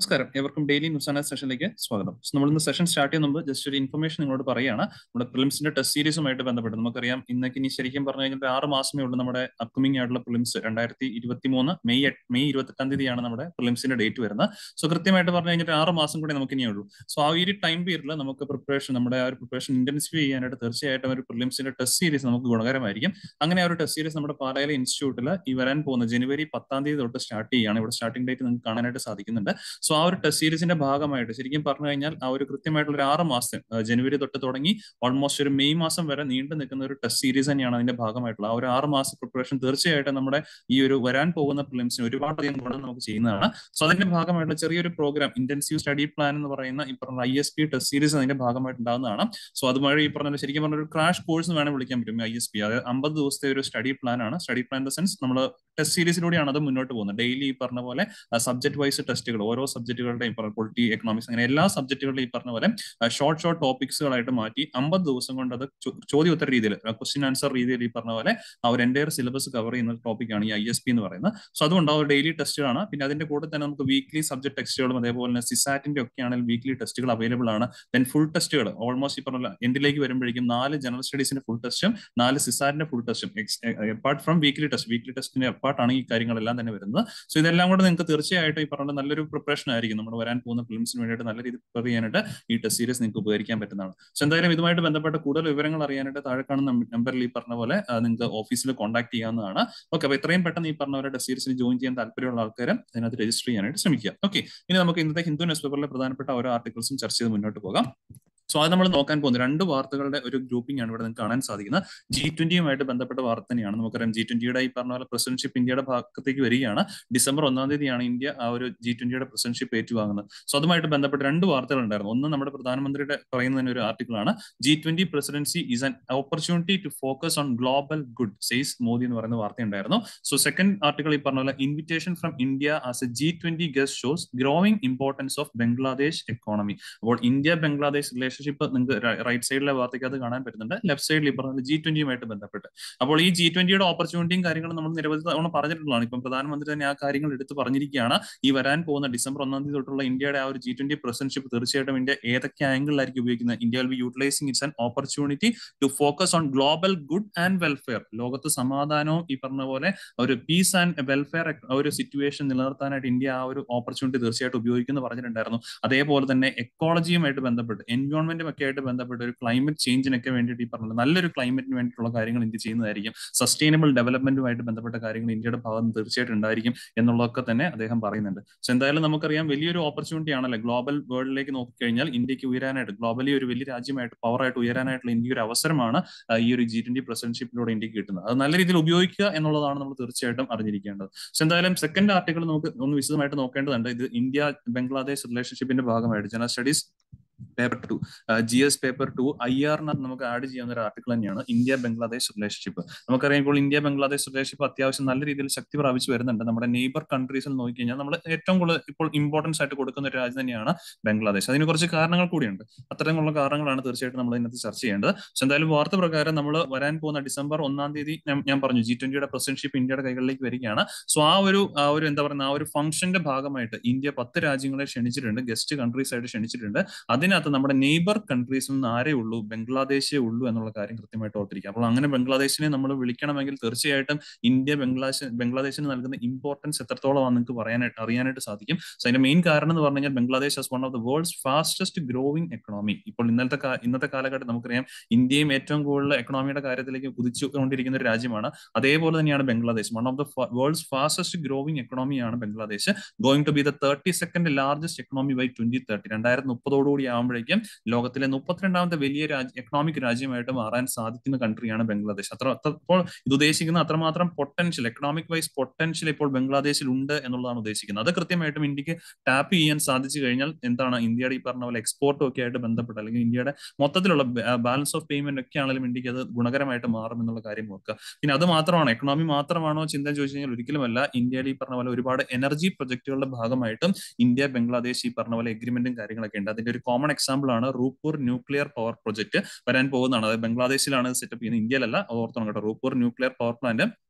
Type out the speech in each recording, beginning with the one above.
നമസ്കാരം ഏവർക്കും daily news and സെഷനിലേക്ക് സ്വാഗതം സോ നമ്മൾ ഇന്ന് സെഷൻ സ്റ്റാർട്ട് ചെയ്യുന്ന മുമ്പ് ജസ്റ്റ് ഒരു ഇൻഫർമേഷൻ നിങ്ങളോട് പറയുകയാണ് നമ്മുടെ പ്രിലിംസിന്റെ ടെസ്റ്റ് സീരീസുമായിട്ട് ബന്ധപ്പെട്ട് നമുക്കറിയാം ഇന്നേക്ക് ഇനി ശരിക്കും പറഞ്ഞു കഴിഞ്ഞാൽ ആറ് മാസമേ ഉള്ളൂ നമ്മുടെ അപ്കമിംഗ് ആയിട്ടുള്ള പ്രിലിംസ് രണ്ടായിരത്തി ഇരുപത്തി മൂന്ന് മെയ് എട്ട് മെയ് ഇരുപത്തെട്ടാം തീയതിയാണ് നമ്മുടെ പ്രിലിംസിന്റെ ഡേറ്റ് വരുന്നത് സോ കൃത്യമായിട്ട് പറഞ്ഞു കഴിഞ്ഞിട്ട് ആറ് മാസം കൂടി നമുക്ക് ഇനിയേ ഉള്ളൂ സോ ആ ഒരു ടൈം പീരീഡിൽ നമുക്ക് പ്രിപ്പറേഷൻ നമ്മുടെ ആ ഒരു പ്രിപ്പറേഷൻ ഇന്റൻസിഫൈ ചെയ്യാനായിട്ട് തീർച്ചയായിട്ടും ഒരു പ്രിലിംസിന്റെ ടെസ്റ്റ് സീരീസ് നമുക്ക് ഗുണകരമായിരിക്കും അങ്ങനെ ആ ഒരു ടെസ്റ്റ് സീരീസ് നമ്മുടെ പാലായിലെ ഇൻസ്റ്റിറ്റ്യൂട്ടിൽ ഈ വരാൻ പോകുന്ന ജനുവരി പത്താം തീയതി തൊട്ട് സ്റ്റാർട്ട് ചെയ്യുകയാണ് ഇവിടെ സ്റ്റാർട്ടിംഗ് ഡേറ്റ് നിങ്ങൾക്ക് കാണാനായിട്ട് സാധിക്കുന്നുണ്ട് സോ ആ ഒരു ടെസ്റ്റ് സീരീസിന്റെ ഭാഗമായിട്ട് ശരിക്കും പറഞ്ഞു കഴിഞ്ഞാൽ ആ ഒരു കൃത്യമായിട്ടുള്ള ഒരു ആറ് മാസം ജനുവരി തൊട്ട് തുടങ്ങി ഓൾമോസ്റ്റ് ഒരു മെയ് മാസം വരെ നീണ്ടു നിൽക്കുന്ന ഒരു ടെസ്റ്റ് സീരീസ് തന്നെയാണ് അതിന്റെ ഭാഗമായിട്ടുള്ള ആ ഒരു ആറ് മാസം പ്രിപ്പറേഷൻ തീർച്ചയായിട്ടും നമ്മുടെ ഈ ഒരു വരാൻ പോകുന്ന ഫിലിംസിന് ഒരുപാടധികം ഗുണം നമുക്ക് ചെയ്യുന്നതാണ് സോ അതിന്റെ ഭാഗമായിട്ടുള്ള ചെറിയൊരു പ്രോഗ്രാം ഇന്റൻസീവ് സ്റ്റഡി പ്ലാൻ എന്ന് പറയുന്ന ഈ പറഞ്ഞ I S P test series അതിന്റെ ഭാഗമായിട്ട് ഉണ്ടാകുന്നതാണ് സോ അതുമായി ഈ പറഞ്ഞ ശരിക്കും പറഞ്ഞ ഒരു ക്രാഷ് കോഴ്സ് എന്ന് വേണമെങ്കിൽ വിളിക്കാൻ പറ്റും ഐ എസ് പി അതായത് അമ്പത് ദിവസത്തെ ഒരു സ്റ്റഡി പ്ലാൻ ആണ് study plan in the sense നമ്മൾ ടെസ്റ്റ് സീരീസിലൂടെയാണ് അത് മുന്നോട്ട് പോകുന്നത് ഡെയിലി ഈ പറഞ്ഞ പോലെ സബ്ജക്ട് വൈസ് ടെസ്റ്റുകൾ ഓരോ സബ്ജക്റ്റുകളുടെയും പൊളിറ്റി എക്കണോമിക്സ് അങ്ങനെ എല്ലാ സബ്ജക്റ്റുകളുടെയും ഈ പറഞ്ഞ പോലെ ഷോർട്ട് ഷോർട്ട് ടോപ്പിക്സുകളായിട്ട് മാറ്റി അമ്പത് ദിവസം കൊണ്ട് അത് ചോദ്യോത്തര രീതിയിൽ ക്വസ്റ്റ്യൻ ആൻസർ രീതിയിൽ ഈ പറഞ്ഞ പോലെ ആ ഒരു എൻ്റെ സിലബസ് കവർ ചെയ്യുന്ന ടോപ്പിക്കാണ് ഈ ഐ എസ് പി എന്ന് പറയുന്നത് സോ അതുകൊണ്ട് ആ ഒരു ഡെയിലി ടെസ്റ്റുകളാണ് പിന്നെ അതിന്റെ കൂടെ തന്നെ നമുക്ക് വീക്ക്ലി സബ്ജക്ട് ടെസ്റ്റുകളും അതേപോലെ തന്നെ സിസാറ്റിന്റെ ഒക്കെ ആണെങ്കിൽ വീക്ക്ലി ടെസ്റ്റുകൾ അവൈലബിൾ ആണ് ദെൻ ഫുൾ ടെസ്റ്റുകൾ ഓൾമോസ്റ്റ് ഈ പറഞ്ഞ എൻഡിലേക്ക് വരുമ്പോഴേക്കും നാല് ജനറൽ സ്റ്റഡീസിന്റെ ഫുൾ ടെസ്റ്റും നാല് സിസാറ്റിന്റെ ഫുൾ ടെസ്റ്റും apart from weekly test weekly ടെസ്റ്റിന്റെ അപ്പാർട്ടാണ് ഈ കാര്യങ്ങളെല്ലാം തന്നെ വരുന്നത് സോ ഇതെല്ലാം കൂടെ നിങ്ങൾക്ക് തീർച്ചയായിട്ടും ഈ പറഞ്ഞ നല്ലൊരു പ്രിപ്പറേഷൻ ആയിരിക്കും നമ്മുടെ വരാൻ പോകുന്ന ഫിലിംസിന് വേണ്ടിയിട്ട് നല്ല രീതിയിൽ പ്രിപ്പയർ ചെയ്യാനായിട്ട് ഈ ടെസ്റ്റ് സീരീസ് നിങ്ങൾക്ക് ഉപകരിക്കാൻ പറ്റുന്നതാണ് സോ എന്തായാലും ഇതുമായിട്ട് ബന്ധപ്പെട്ട കൂടുതൽ വിവരങ്ങൾ അറിയാനായിട്ട് താഴെ കാണുന്ന നമ്പറിൽ ഈ പറഞ്ഞ പോലെ നിങ്ങൾക്ക് ഓഫീസിൽ കോൺടാക്ട് ചെയ്യാവുന്നതാണ് ഓക്കെ അപ്പൊ എത്രയും പെട്ടെന്ന് ഈ പറഞ്ഞ പോലെ ടെസ്റ്റ് സീരീസിൽ ജോയിൻ ചെയ്യാൻ താല്പര്യമുള്ള ആൾക്കാർ അതിനകത്ത് രജിസ്റ്റർ ചെയ്യാനായിട്ട് ശ്രമിക്കുക ഓക്കെ ഇനി നമുക്ക് ഇന്നത്തെ ഹിന്ദു ന്യൂസ് പേപ്പറിലെ പ്രധാനപ്പെട്ട ഓരോ ആർട്ടിക്കിൾസും ചർച്ച ചെയ്ത് മുന്നോട്ട് പോകാം സോ അത് നമ്മൾ നോക്കാൻ പോകുന്നത് രണ്ട് വാർത്തകളുടെ ഒരു ഗ്രൂപ്പിംഗ് ആണ് ഇവിടെ നിങ്ങൾക്ക് കാണാൻ സാധിക്കുന്നത് ജി ട്വന്റിയുമായിട്ട് ബന്ധപ്പെട്ട വാർത്ത തന്നെയാണ് നമുക്കറിയാം ജി ട്വന്റിയുടെ ഈ പറഞ്ഞ പോലെ പ്രസിഡന്റ്ഷിപ്പ് ഇന്ത്യയുടെ ഭാഗത്തേക്ക് വരികയാണ് ഡിസംബർ ഒന്നാം തീയതിയാണ് ഇന്ത്യ ആ ഒരു ജി ട്വന്റിയുടെ പ്രസിഡന്റ്ഷിപ്പ് ഏറ്റുവാങ്ങുന്നത് സോ അതുമായിട്ട് ബന്ധപ്പെട്ട് രണ്ട് വാർത്തകൾ ഉണ്ടായിരുന്നു ഒന്ന് നമ്മുടെ പ്രധാനമന്ത്രിയുടെ പറയുന്ന ഒരു ആർട്ടിക്കിളാണ് G twenty presidency is an opportunity to focus on global good says Modi എന്ന് പറയുന്ന വാർത്ത ഉണ്ടായിരുന്നു സോ സെക്കൻഡ് ആർട്ടിക്കിൾ ഈ പറഞ്ഞ പോലെ invitation from India as a G twenty guest shows growing importance of Bangladesh economy അപ്പോൾ ഇന്ത്യ ബംഗ്ലാദേശ് റിലേഷൻഷിപ്പ് നിങ്ങൾക്ക് റൈറ്റ് സൈഡിലെ ഭാഗത്തേക്ക് അത് കാണാൻ പറ്റുന്നുണ്ട് ലെഫ്റ്റ് സൈഡിൽ ഈ പറഞ്ഞ ജി ട്വന്റിയുമായിട്ട് ബന്ധപ്പെട്ട് അപ്പോൾ ഈ ജി ട്വന്റിയുടെ ഓപ്പർച്യൂണിറ്റിയും കാര്യങ്ങളും നമ്മൾ നിരവധി തവണ പറഞ്ഞിട്ടുള്ളതാണ് ഇപ്പം പ്രധാനമന്ത്രി തന്നെ ആ കാര്യങ്ങൾ എടുത്ത് പറഞ്ഞിരിക്കുകയാണ് ഈ വരാൻ പോകുന്ന ഡിസംബർ ഒന്നാം തീയതി തൊട്ടുള്ള ഇന്ത്യയുടെ ആ ഒരു ജി ട്വന്റി പ്രസിഡന്റ്ഷിപ്പ് തീർച്ചയായിട്ടും ഇന്ത്യ ഏതൊക്കെ ആംഗിളിലായിരിക്കും ഉപയോഗിക്കുന്നത് India will be utilising its an opportunity to focus on global good and welfare ലോകത്ത് സമാധാനവും ഈ പറഞ്ഞ പോലെ ഒരു പീസ് ആൻഡ് വെൽഫെയർ ഒരു സിറ്റുവേഷൻ നിലനിർത്താനായിട്ട് ഇന്ത്യ ആ ഒരു ഓപ്പർച്യൂണിറ്റി തീർച്ചയായിട്ടും ഉപയോഗിക്കുന്നു പറഞ്ഞിട്ടുണ്ടായിരുന്നു അതേപോലെ തന്നെ എക്കോളജിയുമായിട്ട് ബന്ധപ്പെട്ട് എൻവയോൺമെന്റും ഒക്കെ ആയിട്ട് ബന്ധപ്പെട്ട് ഒരു ക്ലൈമറ്റ് ചേഞ്ചിനൊക്കെ വേണ്ടിയിട്ട് ഈ പറഞ്ഞത് നല്ലൊരു ക്ലൈമറ്റിന് വേണ്ടിയിട്ടുള്ള കാര്യങ്ങൾ ഇന്ത്യ ചെയ്യുന്നതായിരിക്കും സസ്റ്റൈനബിൾ ഡെവലപ്മെന്റുമായിട്ട് ബന്ധപ്പെട്ട കാര്യങ്ങൾ ഇന്ത്യയുടെ ഭാഗത്ത് തീർച്ചയായിട്ടും ഉണ്ടായിരിക്കും എന്നുള്ളതൊക്കെ തന്നെ അദ്ദേഹം പറയുന്നുണ്ട് സോ എന്തായാലും നമുക്കറിയാം വലിയൊരു ഓപ്പർച്യൂണിറ്റി ആണല്ലോ ഗ്ലോബൽ വേൾഡിലേക്ക് നോക്കിക്കഴിഞ്ഞാൽ ഇന്ത്യക്ക് ഉയരാനായിട്ട് ഗ്ലോബലി ഒരു വലിയ രാജ്യമായിട്ട് പവറായിട്ട് ഉയരാനായിട്ടുള്ള ഇന്ത്യ ഒരു അവസരമാണ് ഈ ഒരു ജി ട്വന്റി പ്രസിഡന്റ്ഷിപ്പിലൂടെ ഇന്ത്യക്ക് കിട്ടുന്നത് അത് നല്ല രീതിയിൽ ഉപയോഗിക്കുക എന്നുള്ളതാണ് നമ്മൾ തീർച്ചയായിട്ടും അറിഞ്ഞിരിക്കേണ്ടത് സോ എന്തായാലും സെക്കൻഡ് ആർട്ടിക്കിൾ നമുക്ക് ഒന്ന് വിശദമായിട്ട് നോക്കേണ്ടതുണ്ട് ഇത് ഇന്ത്യ ബംഗ്ലാദേശ് റിലേഷൻഷിപ്പിന്റെ ഭാഗമായിട്ട് general studies paper two G S paper two I ആറിനകത്ത് നമുക്ക് ആഡ് ചെയ്യാവുന്ന ഒരു ആർട്ടിക്കിൾ തന്നെയാണ് ഇന്ത്യ ബംഗ്ലാദേശ് റിലേഷൻഷിപ്പ് നമുക്കറിയാം ഇപ്പോൾ ഇന്ത്യ ബംഗ്ലാദേശ് റിലേഷൻഷിപ്പ് അത്യാവശ്യം നല്ല രീതിയിൽ ശക്തി പ്രാപിച്ചു വരുന്നുണ്ട് നമ്മുടെ നെയ്ബർ കൺട്രീസിൽ നോക്കിക്കഴിഞ്ഞാൽ നമ്മൾ ഏറ്റവും കൂടുതൽ ഇപ്പോൾ ഇമ്പോർട്ടൻസ് ആയിട്ട് കൊടുക്കുന്ന ഒരു രാജ്യം തന്നെയാണ് ബംഗ്ലാദേശ് അതിന് കുറച്ച് കാരണങ്ങൾ കൂടിയുണ്ട് അത്തരമുള്ള കാരണങ്ങളാണ് തീർച്ചയായിട്ടും നമ്മൾ ഇതിനകത്ത് ചർച്ച ചെയ്യേണ്ടത് സോ എന്തായാലും വാർത്ത പ്രകാരം നമ്മൾ വരാൻ പോകുന്ന ഡിസംബർ ഒന്നാം തീയതി ഞാൻ പറഞ്ഞു ജി ട്വന്റിയുടെ പ്രസിഡന്റ്ഷിപ്പ് ഇന്ത്യയുടെ കൈകളിലേക്ക് വരികയാണ് സോ ആ ഒരു ആ ഒരു എന്താ പറയുക ആ ഒരു ഫംഗ്ഷന്റെ ഭാഗമായിട്ട് ഇന്ത്യ പത്ത് രാജ്യങ്ങളെ ക്ഷണിച്ചിട്ടുണ്ട് ഗസ്റ്റ് കൺട്രീസ് ആയിട്ട് ക്ഷണിച്ചിട്ടുണ്ട് അതിന് അതിനകത്ത് നമ്മുടെ നെയ്ബർ കൺട്രീസിൽ നിന്ന് ആരേ ഉള്ളൂ ബംഗ്ലാദേശേ ഉള്ളൂ എന്നുള്ള കാര്യം കൃത്യമായിട്ട് ഓർത്തിരിക്കുക അപ്പോൾ അങ്ങനെ ബംഗ്ലാദേശിനെ നമ്മൾ വിളിക്കണമെങ്കിൽ തീർച്ചയായിട്ടും ഇന്ത്യ ബംഗ്ലാദേശ് ബംഗ്ലാദേശിന് നൽകുന്ന ഇമ്പോർട്ടൻസ് എത്രത്തോളമാണ് നിങ്ങൾക്ക് പറയാനായിട്ട് അറിയാനായിട്ട് സാധിക്കും സോ അതിന്റെ മെയിൻ കാരണം എന്ന് പറഞ്ഞു കഴിഞ്ഞാൽ Bangladesh as one of the world's fastest growing economy ഇപ്പോൾ ഇന്നത്തെ ഇന്നത്തെ കാലഘട്ടം നമുക്കറിയാം ഇന്ത്യയും ഏറ്റവും കൂടുതൽ എക്കണോമിയുടെ കാര്യത്തിലേക്ക് കുതിച്ചുകൊണ്ടിരിക്കുന്ന ഒരു രാജ്യമാണ് അതേപോലെ തന്നെയാണ് Bangladesh one of the world's fastest growing എക്കണോമിയാണ് Bangladesh going to be the thirty second largest economy by twenty thirty രണ്ടായിരത്തി മുപ്പതോടുകൂടി ആകുമ്പോഴേക്കും ലോകത്തിലെ മുപ്പത്തിരണ്ടാമത്തെ വലിയ രാജ്യ എക്കണോമിക് രാജ്യമായിട്ട് മാറാൻ സാധിക്കുന്ന കൺട്രിയാണ് ബംഗ്ലാദേശ് അത്ര അപ്പോൾ ഇത് ഉദ്ദേശിക്കുന്ന അത്രമാത്രം പൊട്ടൻഷ്യൽ എക്കണോമിക് വൈസ് പൊട്ടൻഷ്യൽ ഇപ്പോൾ ബംഗ്ലാദേശിൽ ഉണ്ട് എന്നുള്ളതാണ് ഉദ്ദേശിക്കുന്നത് അത് കൃത്യമായിട്ടും ഇന്ത്യക്ക് ടാപ്പ് ചെയ്യാൻ സാധിച്ചു കഴിഞ്ഞാൽ എന്താണ് ഇന്ത്യയുടെ ഈ പറഞ്ഞ പോലെ എക്സ്പോർട്ടും ഒക്കെ ആയിട്ട് ബന്ധപ്പെട്ട് അല്ലെങ്കിൽ ഇന്ത്യയുടെ മൊത്തത്തിലുള്ള ബാലൻസ് ഓഫ് പേയ്മെന്റ് ഒക്കെ ആണെങ്കിലും ഇന്ത്യക്ക് അത് ഗുണകരമായിട്ട് മാറും എന്നുള്ള കാര്യം ഓർക്കുക പിന്നെ അത് മാത്രമാണോ എക്കണോമി മാത്രമാണോ ചിന്ത ചോദിച്ചു കഴിഞ്ഞാൽ ഒരിക്കലുമല്ല ഇന്ത്യയിൽ ഈ പറഞ്ഞ പോലെ ഒരുപാട് എനർജി പ്രൊജക്ടുകളുടെ ഭാഗമായിട്ടും ഇന്ത്യ ബംഗ്ലാദേശ് ഈ പറഞ്ഞ പോലെ എഗ്രിമെന്റും കാര്യങ്ങളൊക്കെ ഉണ്ട് അതിന്റെ ഒരു കോമൺ എക്സാമ്പിൾ ആണ് റൂപ്പൂർ ന്യൂക്ലിയർ പവർ പ്രൊജക്ട് വരാൻ പോകുന്നതാണ് അത് ബംഗ്ലാദേശിലാണ് സെറ്റപ്പ് ചെയ്യുന്നത് ഇന്ത്യയിലല്ല അത് ഓർത്തോണം കേട്ടോ റൂപ്പൂർ ന്യൂക്ലിയർ പവർ പ്ലാന്റ്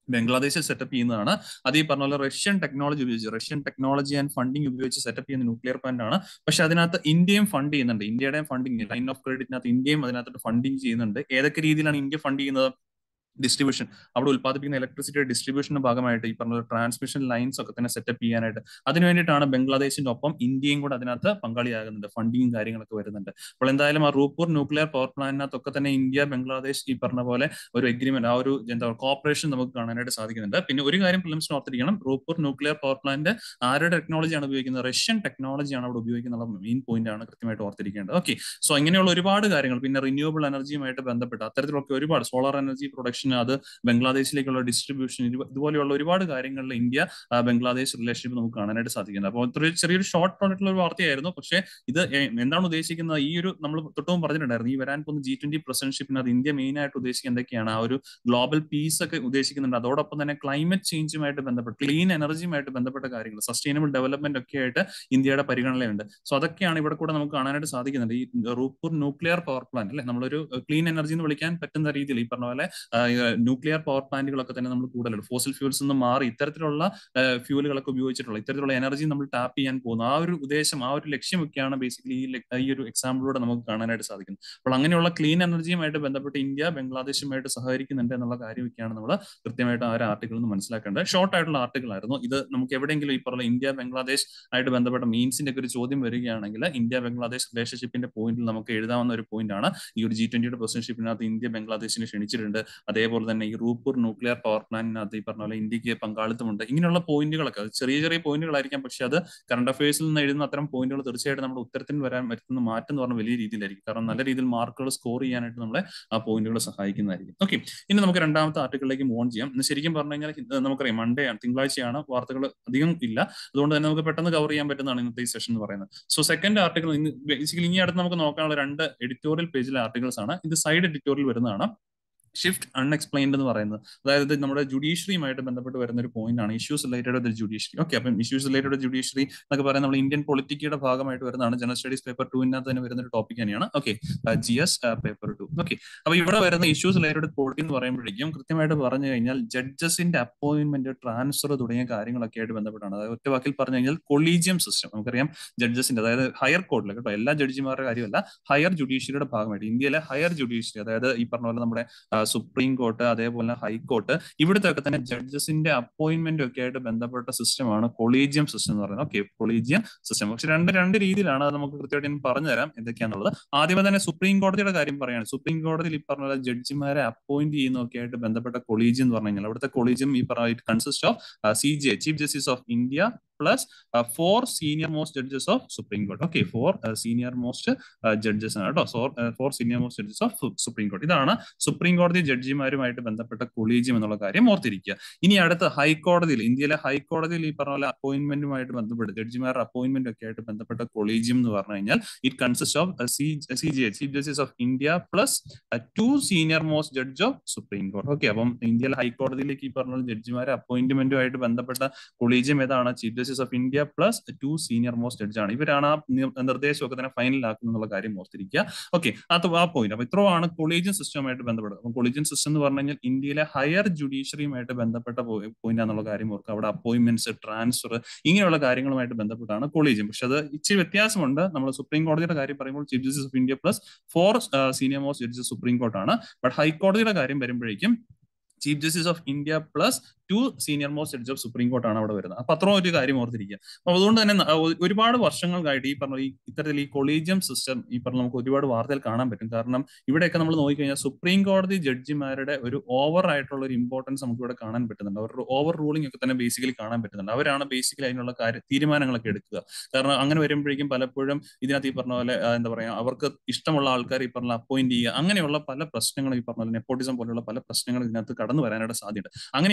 ബംഗ്ലാദേശിൽ സെറ്റപ്പ് ചെയ്യുന്നതാണ് അത് ഈ പറഞ്ഞ പോലെ റഷ്യൻ ടെക്നോളജി ഉപയോഗിച്ച് റഷ്യൻ ടെക്നോളജി ആൻഡ് ഫണ്ടിങ് ഉപയോഗിച്ച് സെറ്റപ്പ് ചെയ്യുന്ന ന്യൂക്ലിയർ പ്ലാന്റ് ആണ് പക്ഷെ അതിനകത്ത് ഇന്ത്യയും ഫണ്ട് ചെയ്യുന്നുണ്ട് ഇന്ത്യയുടെയും ഫണ്ടിങ് ലൈൻ ഓഫ് ക്രെഡിറ്റിനകത്ത് ഇന്ത്യയും അതിനകത്ത് ഫണ്ടിങ് ചെയ്യുന്നുണ്ട് ഏതൊക്കെ രീതിയിലാണ് ഇന്ത്യ ഫണ്ട് ചെയ്യുന്നത് ഡിസ്ട്രിബ്യൂഷൻ അവിടെ ഉത്പാദിപ്പിക്കുന്ന ഇലക്ട്രിസിറ്റി ഡിസ്ട്രിബ്യൂഷന്റെ ഭാഗമായിട്ട് ഈ പറഞ്ഞ ട്രാൻസ്മിഷൻ ലൈൻസ് ഒക്കെ തന്നെ സെറ്റപ്പ് ചെയ്യാനായിട്ട് അതിനു വേണ്ടിയിട്ടാണ് ബംഗ്ലാദേശിന്റെ ഒപ്പം ഇന്ത്യയും കൂടെ അതിനകത്ത് പങ്കാളിയാകുന്നുണ്ട് ഫണ്ടിങ്ങും കാര്യങ്ങളൊക്കെ വരുന്നുണ്ട് അപ്പോൾ എന്തായാലും ആ റൂപ്പൂർ ന്യൂക്ലിയർ പവർ പ്ലാന്റിനകത്തൊക്കെ തന്നെ ഇന്ത്യ ബംഗ്ലാദേശ് ഈ പറഞ്ഞ പോലെ ഒരു എഗ്രിമെന്റ് ആ ഒരു എന്താ കോപ്പറേഷൻ നമുക്ക് കാണാനായിട്ട് സാധിക്കുന്നുണ്ട് പിന്നെ ഒരു കാര്യം ഫിലിംസിന് ഓർത്തിരിക്കണം റൂപ്പൂർ ന്യൂക്ലിയർ പവർ പ്ലാന്റ് ആരുടെ ടെക്നോളജിയാണ് ഉപയോഗിക്കുന്നത് റഷ്യൻ ടെക്നോളജിയാണ് അവിടെ ഉപയോഗിക്കുന്ന മെയിൻ പോയിന്റ് ആണ് കൃത്യമായിട്ട് ഓർത്തിരിക്കേണ്ടത് ഓക്കെ സോ ഇങ്ങനെയുള്ള ഒരുപാട് കാര്യങ്ങൾ പിന്നെ റിന്യൂവബിൾ എനർജിയുമായിട്ട് ബന്ധപ്പെട്ട് അത്തരത്തിലൊക്കെ ഒരുപാട് സോളാർ എനർജി പ്രൊഡക്ഷൻ അത് ബംഗ്ലാദേശിലേക്കുള്ള ഡിസ്ട്രിബ്യൂഷൻ ഇതുപോലെയുള്ള ഒരുപാട് കാര്യങ്ങളിൽ ഇന്ത്യ ബംഗ്ലാദേശ് റിലേഷൻഷിപ്പ് നമുക്ക് കാണാനായിട്ട് സാധിക്കുന്നത് അപ്പോൾ ഇത്ര ചെറിയൊരു ഷോർട്ട് ആയിട്ടുള്ള ഒരു വാർത്തയായിരുന്നു പക്ഷേ ഇത് എന്താണ് ഉദ്ദേശിക്കുന്നത് ഈ ഒരു നമ്മൾ തൊട്ടും പറഞ്ഞിട്ടുണ്ടായിരുന്നു ഈ വരാൻ പോകുന്ന ജി ട്വന്റി പ്രസിഡന്റ്ഷിപ്പിന് അത് ഇന്ത്യ മെയിൻ ആയിട്ട് ഉദ്ദേശിക്കുന്നത് എന്തൊക്കെയാണ് ആ ഒരു ഗ്ലോബൽ പീസ് ഒക്കെ ഉദ്ദേശിക്കുന്നുണ്ട് അതോടൊപ്പം തന്നെ ക്ലൈമറ്റ് ചേഞ്ചുമായിട്ട് ബന്ധപ്പെട്ട് ക്ലീൻ എനർജിയുമായിട്ട് ബന്ധപ്പെട്ട കാര്യങ്ങൾ സസ്റ്റൈനബിൾ ഡെവലപ്മെന്റ് ഒക്കെ ആയിട്ട് ഇന്ത്യയുടെ പരിഗണനയുണ്ട് സോ അതൊക്കെയാണ് ഇവിടെ കൂടെ നമുക്ക് കാണാനായിട്ട് സാധിക്കുന്നുണ്ട് ഈ റൂപ്പൂർ ന്യൂക്ലിയർ പവർ പ്ലാന്റ് അല്ലെ നമ്മളൊരു ക്ലീൻ എനർജി എന്ന് വിളിക്കാൻ പറ്റുന്ന രീതിയിൽ ഈ പറഞ്ഞ പോലെ ന്യൂക്ലിയർ പവർ പ്ലാന്റുകളൊക്കെ തന്നെ നമ്മൾ കൂടുതലുണ്ട് ഫോസിൽ ഫ്യൂൽസ് നിന്ന് മാറി ഇത്തരത്തിലുള്ള ഫ്യൂലുകളൊക്കെ ഉപയോഗിച്ചിട്ടുള്ള ഇത്തരത്തിലുള്ള എനർജി നമ്മൾ ടാപ്പ് ചെയ്യാൻ പോകുന്നു ആ ഒരു ഉദ്ദേശം ആ ഒരു ലക്ഷ്യമൊക്കെയാണ് ബേസിക്കലി ഈ ഒരു എക്സാമ്പിളിലൂടെ നമുക്ക് കാണാനായിട്ട് സാധിക്കുന്നത് അപ്പോൾ അങ്ങനെയുള്ള ക്ലീൻ എനർജിയുമായിട്ട് ബന്ധപ്പെട്ട് ഇന്ത്യ ബംഗ്ലാദേശുമായിട്ട് സഹകരിക്കുന്നുണ്ട് എന്നുള്ള കാര്യമൊക്കെയാണ് നമ്മൾ കൃത്യമായിട്ട് ആ ഒരു ആർട്ടിക്കിൾ നിന്ന് മനസ്സിലാക്കേണ്ടത് ഷോർട്ട് ആയിട്ടുള്ള ആർട്ടിക്കിൾ ആയിരുന്നു ഇത് നമുക്ക് എവിടെയെങ്കിലും ഈ പറഞ്ഞ ഇന്ത്യ ബംഗ്ലാദേശ് ആയിട്ട് ബന്ധപ്പെട്ട മീൻസിന്റെ ഒക്കെ ഒരു ചോദ്യം വരികയാണെങ്കിൽ ഇന്ത്യ ബംഗ്ലാദേശ് റിലേഷൻഷിപ്പിന്റെ പോയിന്റിൽ നമുക്ക് എഴുതാവുന്ന ഒരു പോയിന്റ് ആണ് ഈ ഒരു ജി ട്വന്റിയുടെ പ്രസിഡന്റ്ഷിപ്പിനകത്ത് ഇന്ത്യ ബംഗ്ലാദേശിനെ ക്ഷണിച്ചിട്ടുണ്ട് അതേപോലെ തന്നെ ഈ റൂപ്പൂർ ന്യൂക്ലിയർ പവർ പ്ലാന്റിനകത്ത് ഈ പറഞ്ഞ പോലെ ഇന്ത്യക്ക് പങ്കാളിത്തമുണ്ട് ഇങ്ങനെയുള്ള പോയിന്റുകളൊക്കെ അത് ചെറിയ ചെറിയ പോയിന്റുകളായിരിക്കാം പക്ഷെ അത് കറണ്ട് അഫയേഴ്സിൽ നിന്ന് എഴുതുന്ന അത്തരം പോയിന്റുകൾ തീർച്ചയായിട്ടും നമ്മുടെ ഉത്തരത്തിന് വരാൻ വരുത്തുന്ന മാറ്റം എന്ന് പറഞ്ഞാൽ വലിയ രീതിയിലായിരിക്കും കാരണം നല്ല രീതിയിൽ മാർക്കുകൾ സ്കോർ ചെയ്യാനായിട്ട് നമ്മളെ ആ പോയിന്റുകൾ സഹായിക്കുന്നതായിരിക്കും ഓക്കെ ഇനി നമുക്ക് രണ്ടാമത്തെ ആർട്ടിക്കിളിലേക്ക് മൂവ് ചെയ്യാം ഇന്ന് ശരിക്കും പറഞ്ഞു കഴിഞ്ഞാൽ നമുക്കറിയാം മൺഡേ ആണ് തിങ്കളാഴ്ചയാണ് വാർത്തകൾ അധികം ഇല്ല അതുകൊണ്ട് തന്നെ നമുക്ക് പെട്ടെന്ന് കവർ ചെയ്യാൻ പറ്റുന്നതാണ് ഇന്നത്തെ ഈ സെഷൻ എന്ന് പറയുന്നത് സോ സെക്കൻഡ് ആർട്ടിക്കിൾ ബേസിക്കലി ഇനി അടുത്ത് നമുക്ക് നോക്കാനുള്ള രണ്ട് എഡിറ്റോറിയൽ പേജിലെ ആർട്ടിക്കിൾസ് ആണ് ഇത് സൈഡ് എഡിറ്റോറിയൽ വരുന്നതാണ് ഷിഫ്റ്റ് അൺഎക്സ്പ്ലെയിൻഡ് എന്ന് പറയുന്നത് അതായത് നമ്മുടെ ജുഡീഷ്യറിയുമായിട്ട് ബന്ധപ്പെട്ട് വരുന്ന ഒരു പോയിന്റ് ആണ് issues related with judiciary okay അപ്പം ഇഷ്യൂസ് റിലേറ്റഡ് ജുഡീഷ്യറി എന്നൊക്കെ പറയുന്നത് നമ്മൾ ഇന്ത്യൻ പൊളിറ്റിക്കയുടെ ഭാഗമായിട്ട് വരുന്നതാണ് ജനറൽ സ്റ്റഡീസ് പേപ്പർ ടുവിനകത്ത് തന്നെ വരുന്ന ഒരു ടോപ്പിക് തന്നെയാണ് okay G S paper two okay അപ്പൊ ഇവിടെ വരുന്ന ഇഷ്യൂസ് റിലേറ്റഡ് പൊളിറ്റി എന്ന് പറയുമ്പോഴേക്കും കൃത്യമായിട്ട് പറഞ്ഞു കഴിഞ്ഞാൽ ജഡ്ജസിന്റെ അപ്പോയിന്റ്മെന്റ് ട്രാൻസ്ഫർ തുടങ്ങിയ കാര്യങ്ങളൊക്കെ ആയിട്ട് ബന്ധപ്പെട്ടാണ് അതായത് ഒറ്റ വാക്കിൽ പറഞ്ഞു കഴിഞ്ഞാൽ കൊളീജിയം സിസ്റ്റം നമുക്കറിയാം ജഡ്ജസിന്റെ അതായത് ഹയർ കോർട്ടിൽ കേട്ടോ എല്ലാ ജഡ്ജിമാരുടെ കാര്യമല്ല ഹയർ ജുഡീഷ്യറിയുടെ ഭാഗമായിട്ട് ഇന്ത്യയിലെ ഹയർ ജുഡീഷ്യറി അതായത് ഈ പറഞ്ഞ പോലെ നമ്മുടെ സുപ്രീം കോർട്ട് അതേപോലെ ഹൈക്കോർട്ട് ഇവിടുത്തെ ഒക്കെ തന്നെ ജഡ്ജസിന്റെ അപ്പോയിന്റ്മെന്റ് ഒക്കെ ആയിട്ട് ബന്ധപ്പെട്ട സിസ്റ്റമാണ് കൊളീജിയം സിസ്റ്റം എന്ന് പറയുന്നത് ഓക്കെ കൊളീജിയം സിസ്റ്റം പക്ഷെ രണ്ട് രണ്ട് രീതിയിലാണ് അത് നമുക്ക് കൃത്യമായിട്ട് ഞാൻ പറഞ്ഞുതരാം എന്തൊക്കെയാണെന്നുള്ളത് ആദ്യമേ തന്നെ സുപ്രീം കോടതിയുടെ കാര്യം പറയുകയാണ് സുപ്രീം കോടതിയിൽ ഈ പറഞ്ഞ പോലെ ജഡ്ജിമാരെ അപ്പോയിന്റ് ചെയ്യുന്നതൊക്കെ ആയിട്ട് ബന്ധപ്പെട്ട കൊളീജിയം എന്ന് പറഞ്ഞു കഴിഞ്ഞാൽ അവിടുത്തെ കൊളീജിയം ഈ പറഞ്ഞ consist of C J chief justice of India plus four senior most judges of supreme court okay four senior most judges ആണ് കേട്ടോ four senior most judges of supreme court ഇതാണ് സുപ്രീം കോടതി ജഡ്ജിമാരുമായിട്ട് ബന്ധപ്പെട്ട കൊളീജിയം എന്നുള്ള കാര്യം ഓർത്തിരിക്കുക ഇനി അടുത്ത ഹൈക്കോടതിയിൽ ഇന്ത്യയിലെ ഹൈക്കോടതിയിൽ ഈ പറഞ്ഞ പോലെ അപ്പോയിന്റ്മെന്റുമായിട്ട് ബന്ധപ്പെട്ട് ജഡ്ജിമാരുടെ അപ്പോയിന്റ്മെന്റ് ഒക്കെ ആയിട്ട് ബന്ധപ്പെട്ട കൊളീജിയം എന്ന് പറഞ്ഞു കഴിഞ്ഞാൽ it consist of C C G chief justice of India plus two senior most judge of supreme court okay അപ്പം ഇന്ത്യയിലെ ഹൈക്കോടതിയിലേക്ക് ഈ പറഞ്ഞ ജഡ്ജിമാരെ അപ്പോയിന്റ്മെന്റുമായിട്ട് ബന്ധപ്പെട്ട കൊളീജിയം ഏതാണ് chief justice of India plus two senior most judge ആണ് ഇവരാണ് ആ നിർദ്ദേശമൊക്കെ തന്നെ ഫൈനലാക്കുന്ന എന്നുള്ള കാര്യം ഓർത്തിരിക്കുക ഓക്കെ അത് ആ പോയിന്റ് അപ്പൊ ഇത്രയാണ് കൊളീജിയൻ സിസ്റ്റവുമായിട്ട് ബന്ധപ്പെട്ടത് അപ്പം കൊളീജിയൻ സിസ്റ്റം എന്ന് പറഞ്ഞു കഴിഞ്ഞാൽ ഇന്ത്യയിലെ ഹയർ ജുഡീഷ്യറിയുമായിട്ട് ബന്ധപ്പെട്ട പോയിന്റ് ആണെന്നുള്ള കാര്യം ഓർക്കുക അവിടെ അപ്പോയിന്റ്മെന്റ്സ് ട്രാൻസ്ഫർ ഇങ്ങനെയുള്ള കാര്യങ്ങളുമായിട്ട് ബന്ധപ്പെട്ടാണ് കൊളീജിയം പക്ഷെ അത് ഇച്ചിരി വ്യത്യാസമുണ്ട് നമ്മൾ സുപ്രീം കോടതിയുടെ കാര്യം പറയുമ്പോൾ chief justice of India plus four senior most judges supreme കോർട്ടാണ് ബട്ട് ഹൈക്കോടതിയുടെ കാര്യം വരുമ്പോഴേക്കും chief justice of India plus two senior most judge of supreme കോർട്ടാണ് അവിടെ വരുന്നത് അപ്പൊ അത്ര ഒരു കാര്യം ഓർത്തിരിക്കുക അപ്പൊ അതുകൊണ്ട് തന്നെ ഒരുപാട് വർഷങ്ങൾക്കായിട്ട് ഈ പറഞ്ഞ ഈ ഇത്തരത്തിൽ ഈ കൊളീജിയം സിസ്റ്റം ഈ പറഞ്ഞ നമുക്ക് ഒരുപാട് വാർത്തയിൽ കാണാൻ പറ്റും കാരണം ഇവിടെയൊക്കെ നമ്മൾ നോക്കിക്കഴിഞ്ഞാൽ സുപ്രീം കോടതി ജഡ്ജിമാരുടെ ഒരു ഓവർ ആയിട്ടുള്ള ഒരു ഇമ്പോർട്ടൻസ് നമുക്ക് ഇവിടെ കാണാൻ പറ്റുന്നുണ്ട് അവരുടെ ഓവർ റൂളിംഗ് ഒക്കെ തന്നെ ബേസിക്കലി കാണാൻ പറ്റുന്നുണ്ട് അവരാണ് ബേസിക്കലി അതിനുള്ള കാര്യ തീരുമാനങ്ങളൊക്കെ എടുക്കുക കാരണം അങ്ങനെ വരുമ്പോഴേക്കും പലപ്പോഴും ഇതിനകത്ത് ഈ പറഞ്ഞ പോലെ എന്താ പറയാ അവർക്ക് ഇഷ്ടമുള്ള ആൾക്കാർ ഈ പറഞ്ഞ അപ്പോയിന്റ് ചെയ്യുക അങ്ങനെയുള്ള പല പ്രശ്നങ്ങളും ഈ പറഞ്ഞ പോലെ നെപ്പോട്ടിസം പോലെയുള്ള പല പ്രശ്നങ്ങളും ഇതിനകത്ത് കടന്നു വരാനായിട്ട് സാധ്യത അങ്ങനെയാണ് തൊണ്ണൂറ്റി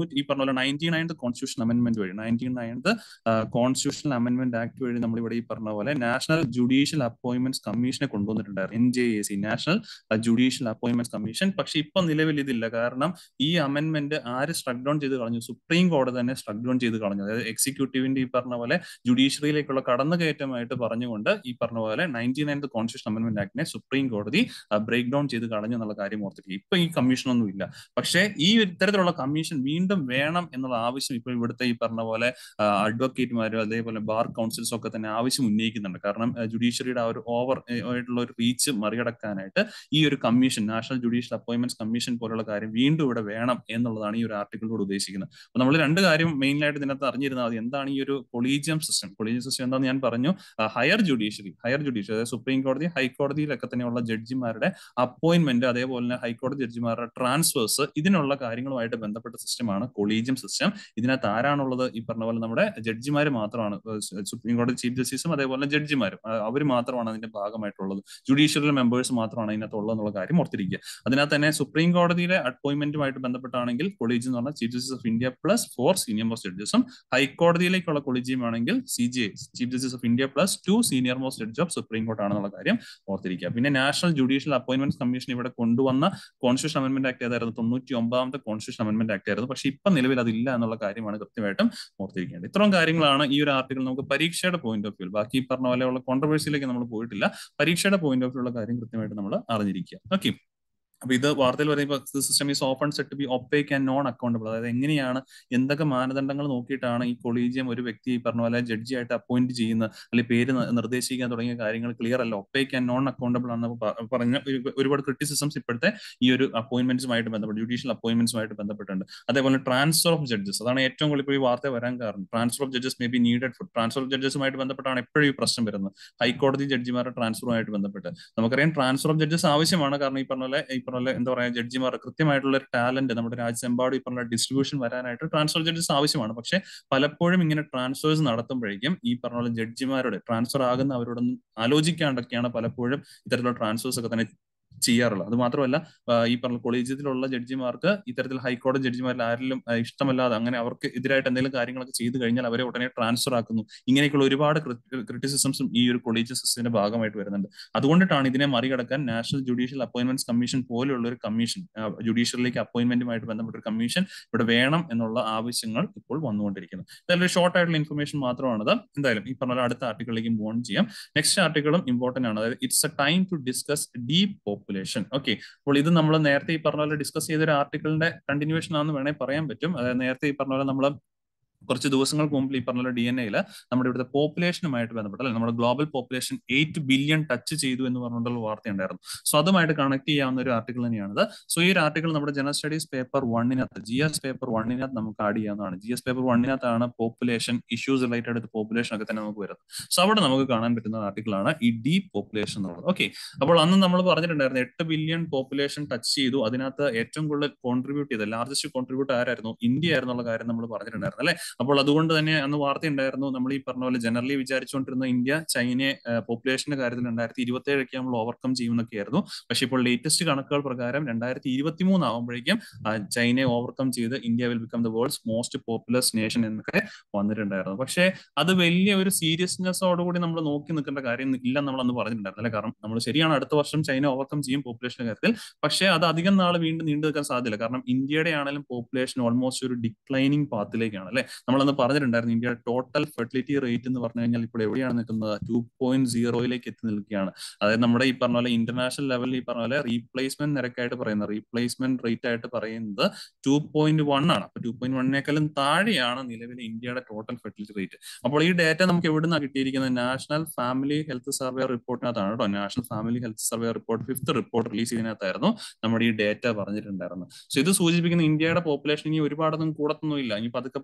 തൊണ്ണൂറ്റി ഈ പറഞ്ഞ പോലെ നയൻറ്റി നയൻത് കോൺസ്റ്റിറ്റ്യൂഷൻ അമെന്റ്മെന്റ് വഴി ninety ninth constitutional amendment act വഴി നമ്മൾ ഇവിടെ ഈ പറഞ്ഞ പോലെ നാഷണൽ ജുഡീഷ്യൽ അപ്പോയിന്റ്മെന്റ്സ് കമ്മീഷനെ കൊണ്ടുവന്നിട്ടുണ്ടായിരുന്നു N J A C national judicial appointments commission പക്ഷെ ഇപ്പൊ നിലവിൽ ഇതില്ല കാരണം ഈ അമെന്റ്മെന്റ് ആര് സ്ട്രക്ക് ഡൗൺ ചെയ്ത് കളഞ്ഞു സുപ്രീം കോടതി തന്നെ സ്ട്രക്ക് ഡൗൺ ചെയ്ത് കളഞ്ഞു അതായത് എക്സിക്യൂട്ടീവിന്റെ ഈ പറഞ്ഞ പോലെ ജുഡീഷ്യറിയിലേക്കുള്ള കടന്നുകയറ്റമായിട്ട് പറഞ്ഞുകൊണ്ട് ഈ പറഞ്ഞ പോലെ നയൻറ്റി നയൻത് കോൺസ്റ്റിറ്റ്യൂഷൻ അമെന്റ്മെന്റ് ആക്ടിനെ സുപ്രീം കോടതി ബ്രേക്ക് ഡൗൺ ചെയ്ത് കളഞ്ഞു എന്നുള്ള കാര്യം ഓർത്തിട്ട് ഇപ്പൊ ഈ കമ്മീഷൻ ഒന്നും ഇല്ല പക്ഷേ ഈ ഇത്തരത്തിലുള്ള കമ്മീഷൻ വീണ്ടും വേണം എന്നുള്ള ആവശ്യം ഇപ്പോൾ ഇവിടുത്തെ ഈ പറഞ്ഞ പോലെ അഡ്വക്കേറ്റുമാരും അതേപോലെ ബാർ കൗൺസിൽസും ഒക്കെ തന്നെ ആവശ്യം ഉന്നയിക്കുന്നുണ്ട് കാരണം ജുഡീഷ്യറിയുടെ ആ ഒരു ഓവർ ആയിട്ടുള്ള ഒരു റീച്ച് മറികടക്കാനായിട്ട് ഈ ഒരു commission national judicial appointments commission പോലുള്ള കാര്യം വീണ്ടും ഇവിടെ വേണം എന്നുള്ളതാണ് ഈ ഒരു ആർട്ടിക്കിളിലൂടെ ഉദ്ദേശിക്കുന്നത് അപ്പൊ നമ്മൾ രണ്ട് കാര്യം മെയിനായിട്ട് ഇതിനകത്ത് അറിഞ്ഞിരുന്നാൽ മതി എന്താണ് ഈ ഒരു കൊളീജിയം സിസ്റ്റം കൊളീജിയം സിസ്റ്റം എന്താണെന്ന് ഞാൻ പറഞ്ഞു ഹയർ ജുഡീഷ്യറി ഹയർ ജുഡീഷ്യറി അതായത് സുപ്രീം കോടതി ഹൈക്കോടതിയിലൊക്കെ തന്നെയുള്ള ജഡ്ജിമാരുടെ അപ്പോയിന്റ്മെന്റ് അതേപോലെ തന്നെ ഹൈക്കോടതി ജഡ്ജിമാരുടെ ട്രാൻസ്ഫേഴ്സ് ഇതിനുള്ള കാര്യങ്ങളുമായിട്ട് ബന്ധപ്പെട്ട സിസ്റ്റമാണ് കൊളീജിയം സിസ്റ്റം ഇതിനകത്ത് ആരാണുള്ളത് ഈ പറഞ്ഞ പോലെ നമ്മുടെ ജഡ്ജിമാർ മാത്രമാണ് സുപ്രീം കോടതി ചീഫ് ജസ്റ്റിസും അതേപോലെ ജഡ്ജിമാരും അവർ മാത്രമാണ് അതിന്റെ ഭാഗമായിട്ടുള്ളത് ജുഡീഷ്യറിയൽ മെമ്പേഴ്സ് മാത്രമാണ് ഇതിനകത്ത് ഉള്ളത് എന്നുള്ള കാര്യം ഓർത്തിരിക്കുക അതിനകത്ത് തന്നെ സുപ്രീം കോടതിയിലെ അപ്പോയിന്റ്മെന്റുമായിട്ട് ബന്ധപ്പെട്ടാണെങ്കിൽ കൊളീജിയം എന്ന് പറഞ്ഞാൽ chief justice of India plus four senior most ജഡ്ജസും ഹൈക്കോടതിയിലേക്കുള്ള കൊളീജിയം ആണെങ്കിൽ C G chief justice of India plus two senior most judge of supreme court ആണെന്നുള്ള കാര്യം ഓർത്തിരിക്കുക പിന്നെ നാഷണൽ ജുഡീഷ്യൽ അപ്പോയിന്റ്മെന്റ് കമ്മീഷൻ ഇവിടെ കൊണ്ടുവന്ന കോൺസ്റ്റിറ്റ്യൂഷൻ അമെന്റ്മെന്റ് ആക്ട് ഏതായിരുന്നു തൊണ്ണൂറ്റി ഒമ്പതാമത്തെ കോൺസ്റ്റിറ്റ്യൂഷൻ അമെന്റ്മെന്റ് ആക്ട് ആയിരുന്നു പക്ഷേ ഇപ്പം നിലവിൽ അതില്ല എന്നുള്ള കാര്യമാണ് കൃത്യമായിട്ടും ഓർത്തിരിക്കേണ്ടത് ഇത്രയും കാര്യങ്ങളാണ് ഈ ഒരു ആർട്ടിക്കിൾ നമുക്ക് പരീക്ഷയുടെ പോയിന്റ് ഓഫ് വ്യൂ ബാക്കി പറഞ്ഞ പോലെയുള്ള കോൺട്രവേഴ്സിയിലേക്ക് നമ്മൾ പോയിട്ടില്ല പരീക്ഷയുടെ പോയിന്റ് ഓഫ് വ്യൂ ഉള്ള കാര്യം കൃത്യമായിട്ട് നമ്മൾ അറിഞ്ഞിരിക്കുക ഓക്കെ അപ്പൊ ഇത് വാർത്തയിൽ പറയുമ്പോൾ system is open set be opaque and non accountable അതായത് എങ്ങനെയാണ് എന്തൊക്കെ മാനദണ്ഡങ്ങൾ നോക്കിയിട്ടാണ് ഈ കൊളീജിയം ഒരു വ്യക്തി പറഞ്ഞ പോലെ ജഡ്ജി ആയിട്ട് അപ്പോയിന്റ് ചെയ്യുന്ന അല്ലെങ്കിൽ പേര് നിർദ്ദേശിക്കാൻ തുടങ്ങിയ കാര്യങ്ങൾ ക്ലിയർ അല്ല ഒപ്പേക്ക് ആൻഡ് നോൺ അക്കൗണ്ടബിൾ ആണെന്ന് പറഞ്ഞ ഒരുപാട് ക്രിറ്റിസിസംസ് ഇപ്പോഴത്തെ ഈ ഒരു അപ്പോയിന്റ്മെന്റ്സുമായിട്ട് ബന്ധപ്പെട്ട് ജുഡീഷ്യൽ അപ്പോയിന്റ്മെന്റ്സുമായിട്ട് ബന്ധപ്പെട്ടുണ്ട് അതേപോലെ ട്രാൻസ്ഫർ ഓഫ് ജഡ്ജസ് അതാണ് ഏറ്റവും കൂടുതൽ ഇപ്പോൾ ഈ വാർത്ത വരാൻ കാരണം transfer of judges may be needed for transfer of ജഡ്ജസുമായിട്ട് ബന്ധപ്പെട്ടാണ് എപ്പോഴും ഈ പ്രശ്നം വരുന്നത് ഹൈക്കോടതി ജഡ്ജിമാരുടെ ട്രാൻസ്ഫറുമായിട്ട് ബന്ധപ്പെട്ട് നമുക്കറിയാം ട്രാൻസ്ഫർ ഓഫ് ജഡ്ജസ് ആവശ്യമാണ് കാരണം ഈ പറഞ്ഞ പോലെ ഈ പറഞ്ഞ എന്താ പറയുക ജഡ്ജിമാർ കൃത്യമായിട്ടുള്ള ഒരു ടാലന്റ് നമ്മുടെ രാജ്യമെമ്പാടും ഈ പറഞ്ഞ ഡിസ്ട്രിബ്യൂഷൻ വരാനായിട്ട് ട്രാൻസ്ഫർ ജഡ്ജസ് ആവശ്യമാണ് പക്ഷെ പലപ്പോഴും ഇങ്ങനെ ട്രാൻസ്ഫേഴ്സ് നടത്തുമ്പോഴേക്കും ഈ പറഞ്ഞ പോലെ ജഡ്ജിമാരുടെ ട്രാൻസ്ഫർ ആകുന്ന അവരോടൊന്നും ആലോചിക്കാണ്ടൊക്കെയാണ് പലപ്പോഴും ഇത്തരത്തിലുള്ള ട്രാൻസ്ഫേഴ്സ് ഒക്കെ തന്നെ ചെയ്യാറുള്ളത് അത് മാത്രമല്ല ഈ പറഞ്ഞ കൊളീജിയത്തിലുള്ള ജഡ്ജിമാർക്ക് ഇത്തരത്തിൽ ഹൈക്കോടതി ജഡ്ജിമാരിൽ ആരിലും ഇഷ്ടമല്ലാതെ അങ്ങനെ അവർക്ക് എതിരായിട്ട് എന്തെങ്കിലും കാര്യങ്ങളൊക്കെ ചെയ്തു കഴിഞ്ഞാൽ അവരെ ഉടനെ ട്രാൻസ്ഫർ ആക്കുന്നു ഇങ്ങനെയൊക്കെയുള്ള ഒരുപാട് ക്രിറ്റിസിസംസും ഈ ഒരു കൊളീജിയൻ സിസ്റ്റത്തിന്റെ ഭാഗമായിട്ട് വരുന്നുണ്ട് അതുകൊണ്ടിട്ടാണ് ഇതിനെ മറികടക്കാൻ നാഷണൽ ജുഡീഷ്യൽ അപ്പോയിന്റ്മെന്റ്സ് കമ്മീഷൻ പോലെയുള്ള ഒരു കമ്മീഷൻ ജുഡീഷ്യറിലേക്ക് അപ്പോയിന്റ്മെന്റുമായിട്ട് ബന്ധപ്പെട്ട ഒരു കമ്മീഷൻ ഇവിടെ വേണം എന്നുള്ള ആവശ്യങ്ങൾ ഇപ്പോൾ വന്നുകൊണ്ടിരിക്കുന്നത് ഇതായാലും ഒരു ഷോർട്ട് ആയിട്ടുള്ള ഇൻഫർമേഷൻ മാത്രമാണത് എന്തായാലും ഈ പറഞ്ഞ അടുത്ത ആർട്ടിക്കിളിലേക്ക് മൂവ് ഓൺ ചെയ്യാം നെക്സ്റ്റ് ആർട്ടിക്കിളും ഇമ്പോർട്ടന്റ് ആണ് അതായത് it's a time to discuss depopulation okay അപ്പോൾ ഇത് നമ്മൾ നേരത്തെ ഈ പറഞ്ഞ പോലെ ഡിസ്കസ് ചെയ്ത ഒരു ആർട്ടിക്കിളിന്റെ കണ്ടിന്യൂഷൻ ആണെന്ന് വേണമെങ്കിൽ പറയാൻ പറ്റും അതായത് നേരത്തെ ഈ പറഞ്ഞ പോലെ നമ്മൾ കുറച്ച് ദിവസങ്ങൾക്ക് മുമ്പ് ഈ പറഞ്ഞ ഡി എൻ എയിൽ നമ്മുടെ ഇവിടുത്തെ പോപ്പുലേഷനുമായിട്ട് ബന്ധപ്പെട്ട് അല്ലെ നമ്മുടെ global population eight billion touch ചെയ്തു എന്ന് പറഞ്ഞിട്ടുള്ള വാർത്ത ഉണ്ടായിരുന്നു സോ അതുമായിട്ട് കണക്ട് ചെയ്യാവുന്ന ഒരു ആർട്ടിക്കിൾ തന്നെയാണിത് സോ ഈ ഒരു ആർട്ടിക്കിൾ നമ്മുടെ ജനറൽ സ്റ്റഡീസ് പേപ്പർ വണ്ണിനകത്ത് ജി എസ് പേപ്പർ വണ്ണിനകത്ത് നമുക്ക് ആഡ് ചെയ്യാവുന്നതാണ് ജി എസ് പേപ്പർ വണ്ണിനകത്താണ് population issues related with population ഒക്കെ തന്നെ നമുക്ക് വരുന്നത് സോ അവിടെ നമുക്ക് കാണാൻ പറ്റുന്ന ആർട്ടിക്കിളാണ് ഈ ഡീപ് പോപ്പുലേഷൻ എന്നുള്ളത് ഓക്കെ അപ്പോൾ അന്ന് നമ്മൾ പറഞ്ഞിട്ടുണ്ടായിരുന്നു എട്ട് ബില്യൺ പോപ്പുലേഷൻ ടച്ച് ചെയ്തു അതിനകത്ത് ഏറ്റവും കൂടുതൽ കോൺട്രിബ്യൂട്ട് ചെയ്ത ലാർജസ്റ്റ് കോൺട്രിബ്യൂട്ട് ആരായിരുന്നു ഇന്ത്യ ആയിരുന്നുള്ള കാര്യം നമ്മൾ പറഞ്ഞിട്ടുണ്ടായിരുന്നു അല്ലെ അപ്പോൾ അതുകൊണ്ട് തന്നെ അന്ന് വാർത്ത ഉണ്ടായിരുന്നു നമ്മൾ ഈ പറഞ്ഞ പോലെ ജനറലി വിചാരിച്ചുകൊണ്ടിരുന്ന ഇന്ത്യ ചൈനയെ പോപ്പുലേഷന്റെ കാര്യത്തിൽ രണ്ടായിരത്തി ഇരുപത്തി ഏഴൊക്കെ നമ്മൾ ഓവർകം ചെയ്യുമെന്നൊക്കെ ആയിരുന്നു പക്ഷെ ഇപ്പോൾ ലേറ്റസ്റ്റ് കണക്കുകൾ പ്രകാരം രണ്ടായിരത്തി ഇരുപത്തി മൂന്ന് ആകുമ്പോഴേക്കും ചൈനയെ ഓവർകം ചെയ്ത് India will become the world's most populous nation എന്നൊക്കെ വന്നിട്ടുണ്ടായിരുന്നു പക്ഷേ അത് വലിയ ഒരു സീരിയസ്നെസ്സോടുകൂടി നമ്മൾ നോക്കി നിൽക്കേണ്ട കാര്യം ഇല്ല നമ്മൾ അന്ന് പറഞ്ഞിട്ടുണ്ടായിരുന്നു അല്ലെ കാരണം നമ്മൾ ശരിയാണ് അടുത്ത വർഷം ചൈന ഓവർകം ചെയ്യും പോപ്പുലേഷന്റെ കാര്യത്തിൽ പക്ഷേ അത് അധികം നാൾ വീണ്ടും നീണ്ടു നിൽക്കാൻ സാധ്യത കാരണം ഇന്ത്യയുടെ ആണെങ്കിലും പോപ്പുലേഷൻ ഓൾമോസ്റ്റ് ഒരു ഡിക്ലൈനിങ് പാത്തിലേക്കാണ് അല്ലെ നമ്മളന്ന് പറഞ്ഞിട്ടുണ്ടായിരുന്നു ഇന്ത്യയുടെ ടോട്ടൽ ഫെർട്ടിലിറ്റി റേറ്റ് എന്ന് പറഞ്ഞു കഴിഞ്ഞാൽ ഇപ്പോൾ എവിടെയാണ് നിൽക്കുന്നത് ടു പോയിന്റ് സീറോയിലേക്ക് എത്തി നിൽക്കുകയാണ് അതായത് നമ്മുടെ ഈ പറഞ്ഞ പോലെ ഇന്റർനാഷണൽ ലെവലിൽ ഈ പറഞ്ഞ പോലെ റീപ്ലേസ്മെന്റ് നിരക്കായിട്ട് പറയുന്നത് റീപ്ലേസ്മെന്റ് റേറ്റ് ആയിട്ട് പറയുന്നത് ടു പോയിന്റ് വൺ ആണ് അപ്പൊ ടു പോയിന്റ് വണ്ണിനേക്കാളും താഴെയാണ് നിലവിലെ ഇന്ത്യയുടെ ടോട്ടൽ ഫെർട്ടിലിറ്റി റേറ്റ് അപ്പോൾ ഈ ഡേറ്റ നമുക്ക് എവിടുന്നാണ് കിട്ടിയിരിക്കുന്നത് നാഷണൽ ഫാമിലി ഹെൽത്ത് സർവേ റിപ്പോർട്ടിനകത്താണ് കേട്ടോ national family health survey report fifth report release ചെയ്തതിനകത്തായിരുന്നു നമ്മുടെ ഈ ഡേറ്റ പറഞ്ഞിട്ടുണ്ടായിരുന്നത് സോ ഇത് സൂചിപ്പിക്കുന്ന ഇന്ത്യയുടെ പോപ്പുലേഷൻ ഇനി ഒരുപാടൊന്നും കൂടത്തൊന്നുമില്ല ഇനി പതുക്കെ പതുക്കെ ഡിക്ലൈൻ